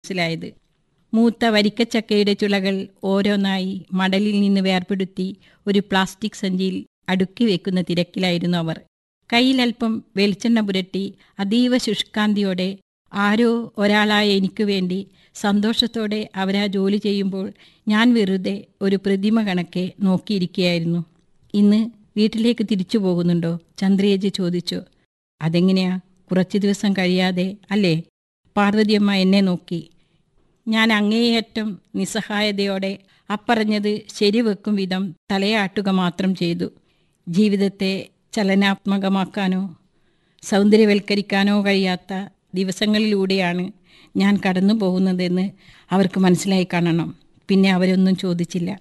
മനസ്സിലായത് മൂത്ത വരിക്കച്ചക്കയുടെ ചുളകൾ ഓരോന്നായി മടലിൽ നിന്ന് വേർപെടുത്തി ഒരു പ്ലാസ്റ്റിക് സഞ്ചിയിൽ അടുക്കി വെക്കുന്ന തിരക്കിലായിരുന്നു അവർ കയ്യിലൽപ്പം വെളിച്ചെണ്ണ പുരട്ടി അതീവ ശുഷ്കാന്തിയോടെ ആരോ ഒരാളായ എനിക്ക് വേണ്ടി സന്തോഷത്തോടെ അവരാ ജോലി ചെയ്യുമ്പോൾ ഞാൻ വെറുതെ ഒരു പ്രതിമ കണക്കെ നോക്കിയിരിക്കുകയായിരുന്നു ഇന്ന് വീട്ടിലേക്ക് തിരിച്ചു പോകുന്നുണ്ടോ ചന്ദ്രയേജി ചോദിച്ചു അതെങ്ങനെയാ കുറച്ചു ദിവസം കഴിയാതെ അല്ലേ പാർവതിയമ്മ എന്നെ നോക്കി ഞാൻ അങ്ങേയറ്റം നിസ്സഹായതയോടെ അപ്പറഞ്ഞത് ശരിവെക്കും വിധം തലയാട്ടുക മാത്രം ചെയ്തു ജീവിതത്തെ ചലനാത്മകമാക്കാനോ സൗന്ദര്യവൽക്കരിക്കാനോ കഴിയാത്ത ദിവസങ്ങളിലൂടെയാണ് ഞാൻ കടന്നു പോകുന്നതെന്ന് അവർക്ക് മനസ്സിലായി കാണണം പിന്നെ അവരൊന്നും ചോദിച്ചില്ല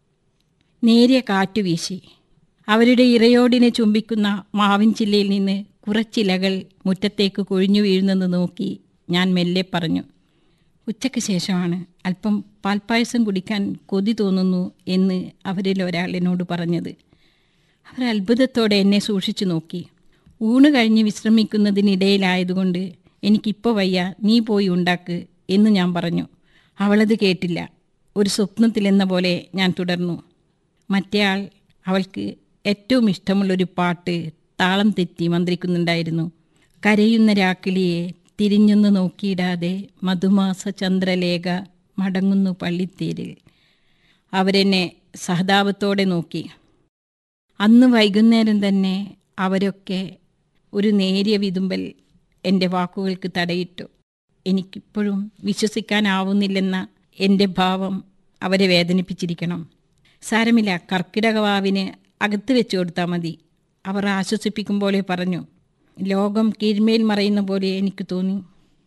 നേരിയ കാറ്റു വീശി അവരുടെ ഇറയോടിനെ ചുംബിക്കുന്ന മാവിൻ ചില്ലയിൽ നിന്ന് കുറച്ചിലകൾ മുറ്റത്തേക്ക് കൊഴിഞ്ഞു വീഴുന്നത് നോക്കി ഞാൻ മെല്ലെ പറഞ്ഞു ഉച്ചയ്ക്ക് ശേഷമാണ് അല്പം പാൽപ്പായസം കുടിക്കാൻ കൊതി തോന്നുന്നു എന്ന് അവരിൽ ഒരാൾ എന്നോട് പറഞ്ഞത് അവർ അത്ഭുതത്തോടെ എന്നെ സൂക്ഷിച്ചു നോക്കി ഊണ് കഴിഞ്ഞ് വിശ്രമിക്കുന്നതിനിടയിലായതുകൊണ്ട് എനിക്കിപ്പോൾ വയ്യ നീ പോയി ഉണ്ടാക്ക് എന്ന് ഞാൻ പറഞ്ഞു അവളത് കേട്ടില്ല ഒരു സ്വപ്നത്തിലെന്ന പോലെ ഞാൻ തുടർന്നു മറ്റേയാൾ അവൾക്ക് ഏറ്റവും ഇഷ്ടമുള്ളൊരു പാട്ട് താളം തെറ്റി മന്ത്രിക്കുന്നുണ്ടായിരുന്നു കരയുന്ന രാക്കിളിയെ തിരിഞ്ഞൊന്ന് നോക്കിയിടാതെ മധുമാസ ചന്ദ്രലേഖ മടങ്ങുന്നു പള്ളിത്തേരിൽ അവരെന്നെ സഹതാപത്തോടെ നോക്കി അന്ന് വൈകുന്നേരം തന്നെ അവരൊക്കെ ഒരു നേരിയ വിതുമ്പൽ എൻ്റെ വാക്കുകൾക്ക് തടയിട്ടു എനിക്കിപ്പോഴും വിശ്വസിക്കാനാവുന്നില്ലെന്ന എൻ്റെ ഭാവം അവരെ വേദനിപ്പിച്ചിരിക്കണം സാരമില്ല കർക്കിടകവാവിന് അകത്ത് വെച്ച് കൊടുത്താൽ മതി അവർ ആശ്വസിപ്പിക്കും പോലെ പറഞ്ഞു ലോകം കീഴ്മേൽ മറയുന്ന പോലെ എനിക്ക് തോന്നി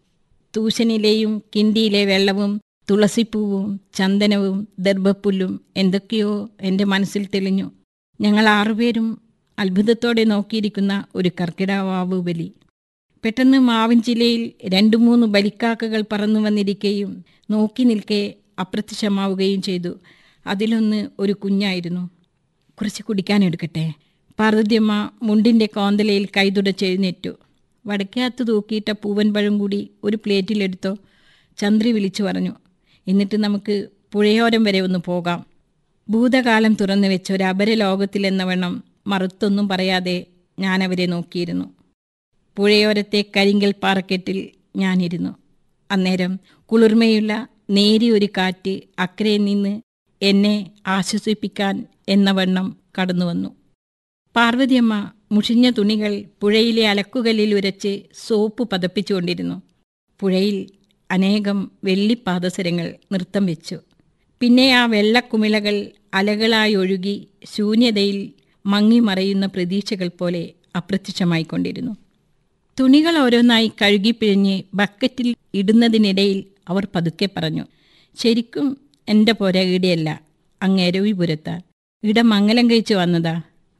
തൂശനിലെയും കിണ്ടിയിലെ വെള്ളവും തുളസിപ്പൂവും ചന്ദനവും ദർഭപ്പുല്ലും എന്തൊക്കെയോ എൻ്റെ മനസ്സിൽ തെളിഞ്ഞു ഞങ്ങൾ ആറുപേരും അത്ഭുതത്തോടെ നോക്കിയിരിക്കുന്ന ഒരു കർക്കിടവാവ് ബലി പെട്ടെന്ന് മാവിൻ ചിലയിൽ രണ്ടു മൂന്ന് ബലിക്കാക്കകൾ പറന്നു വന്നിരിക്കുകയും നോക്കി നിൽക്കെ അപ്രത്യക്ഷമാവുകയും ചെയ്തു അതിലൊന്ന് ഒരു കുഞ്ഞായിരുന്നു കുറച്ച് കുടിക്കാൻ എടുക്കട്ടെ പാർവതിയമ്മ മുണ്ടിൻ്റെ കോന്തലയിൽ കൈതുടച്ചെഴുന്നേറ്റു വടക്കകത്ത് തൂക്കിയിട്ട പൂവൻ പഴം കൂടി ഒരു പ്ലേറ്റിലെടുത്തോ ചന്ദ്രി വിളിച്ചു പറഞ്ഞു എന്നിട്ട് നമുക്ക് പുഴയോരം വരെ ഒന്ന് പോകാം ഭൂതകാലം തുറന്നു വെച്ച ഒരു അപരലോകത്തിലെന്ന വണ്ണം മറുത്തൊന്നും പറയാതെ ഞാൻ അവരെ നോക്കിയിരുന്നു പുഴയോരത്തെ കരിങ്കൽ പാറക്കെട്ടിൽ ഞാനിരുന്നു അന്നേരം കുളിർമയുള്ള നേരിയൊരു കാറ്റ് അക്കരെ നിന്ന് എന്നെ ആശ്വസിപ്പിക്കാൻ എന്ന വണ്ണം കടന്നു വന്നു പാർവതിയമ്മ മുഷിഞ്ഞ തുണികൾ പുഴയിലെ അലക്കുകല്ലിൽ ഉരച്ച് സോപ്പ് പതപ്പിച്ചുകൊണ്ടിരുന്നു പുഴയിൽ അനേകം വെള്ളിപ്പാദസരങ്ങൾ നൃത്തം വെച്ചു പിന്നെ ആ വെള്ളക്കുമിളകൾ അലകളായി ഒഴുകി ശൂന്യതയിൽ മങ്ങിമറയുന്ന പ്രതീക്ഷകൾ പോലെ അപ്രത്യക്ഷമായിക്കൊണ്ടിരുന്നു തുണികൾ ഓരോന്നായി കഴുകിപ്പിഴിഞ്ഞ് ബക്കറ്റിൽ ഇടുന്നതിനിടയിൽ അവർ പതുക്കെ പറഞ്ഞു ശരിക്കും എൻ്റെ പോര ഈടെയല്ല അങ്ങ് ഇട മംഗലം കഴിച്ചു വന്നതാ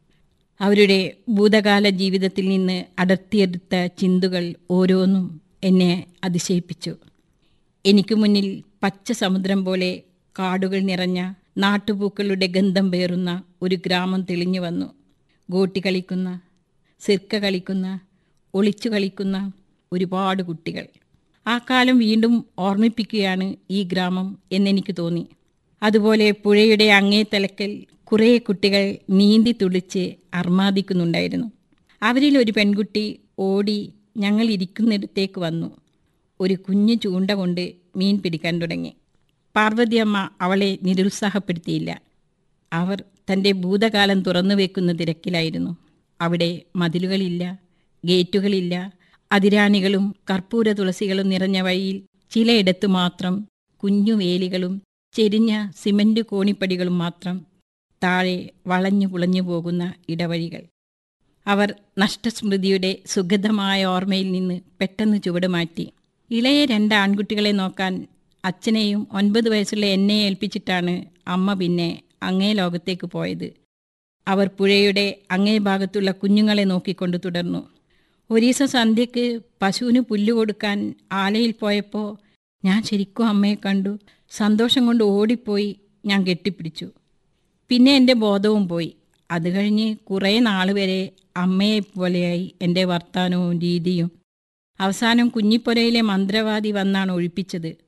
അവരുടെ ഭൂതകാല ജീവിതത്തിൽ നിന്ന് അടർത്തിയെടുത്ത ചിന്തുകൾ ഓരോന്നും എന്നെ അതിശയിപ്പിച്ചു എനിക്ക് മുന്നിൽ പച്ച സമുദ്രം പോലെ കാടുകൾ നിറഞ്ഞ നാട്ടുപൂക്കളുടെ ഗന്ധം പേറുന്ന ഒരു ഗ്രാമം തെളിഞ്ഞു വന്നു ഗോട്ടി കളിക്കുന്ന സിർക്ക കളിക്കുന്ന ഒളിച്ചു കളിക്കുന്ന ഒരുപാട് കുട്ടികൾ ആ കാലം വീണ്ടും ഓർമ്മിപ്പിക്കുകയാണ് ഈ ഗ്രാമം എന്നെനിക്ക് തോന്നി അതുപോലെ പുഴയുടെ അങ്ങേ തലക്കൽ കുറേ കുട്ടികൾ നീന്തി തുളിച്ച് അർമാദിക്കുന്നുണ്ടായിരുന്നു അവരിൽ ഒരു പെൺകുട്ടി ഓടി ഞങ്ങൾ ഇരിക്കുന്നിടത്തേക്ക് വന്നു ഒരു കുഞ്ഞു ചൂണ്ട കൊണ്ട് മീൻ പിടിക്കാൻ തുടങ്ങി പാർവതിയമ്മ അവളെ നിരുത്സാഹപ്പെടുത്തിയില്ല അവർ തൻ്റെ ഭൂതകാലം തുറന്നു വെക്കുന്ന തിരക്കിലായിരുന്നു അവിടെ മതിലുകളില്ല ഗേറ്റുകളില്ല അതിരാണികളും കർപ്പൂര തുളസികളും നിറഞ്ഞ വഴിയിൽ ചിലയിടത്ത് മാത്രം കുഞ്ഞു വേലികളും ചെരിഞ്ഞ സിമന്റ് കോണിപ്പടികളും മാത്രം താഴെ വളഞ്ഞു പുളഞ്ഞു പോകുന്ന ഇടവഴികൾ അവർ നഷ്ടസ്മൃതിയുടെ സുഗന്ധമായ ഓർമ്മയിൽ നിന്ന് പെട്ടെന്ന് ചുവട് മാറ്റി ഇളയ രണ്ട് ആൺകുട്ടികളെ നോക്കാൻ അച്ഛനെയും ഒൻപത് വയസ്സുള്ള എന്നെ ഏൽപ്പിച്ചിട്ടാണ് അമ്മ പിന്നെ അങ്ങേ ലോകത്തേക്ക് പോയത് അവർ പുഴയുടെ അങ്ങേ ഭാഗത്തുള്ള കുഞ്ഞുങ്ങളെ നോക്കിക്കൊണ്ട് തുടർന്നു ഒരീസ സന്ധ്യയ്ക്ക് പശുവിന് പുല്ല് കൊടുക്കാൻ ആലയിൽ പോയപ്പോൾ ഞാൻ ശരിക്കും അമ്മയെ കണ്ടു സന്തോഷം കൊണ്ട് ഓടിപ്പോയി ഞാൻ കെട്ടിപ്പിടിച്ചു പിന്നെ എൻ്റെ ബോധവും പോയി അത് കഴിഞ്ഞ് കുറേ നാൾ വരെ അമ്മയെപ്പോലെയായി എൻ്റെ വർത്തമാനവും രീതിയും അവസാനം കുഞ്ഞിപ്പൊരയിലെ മന്ത്രവാദി വന്നാണ് ഒഴിപ്പിച്ചത്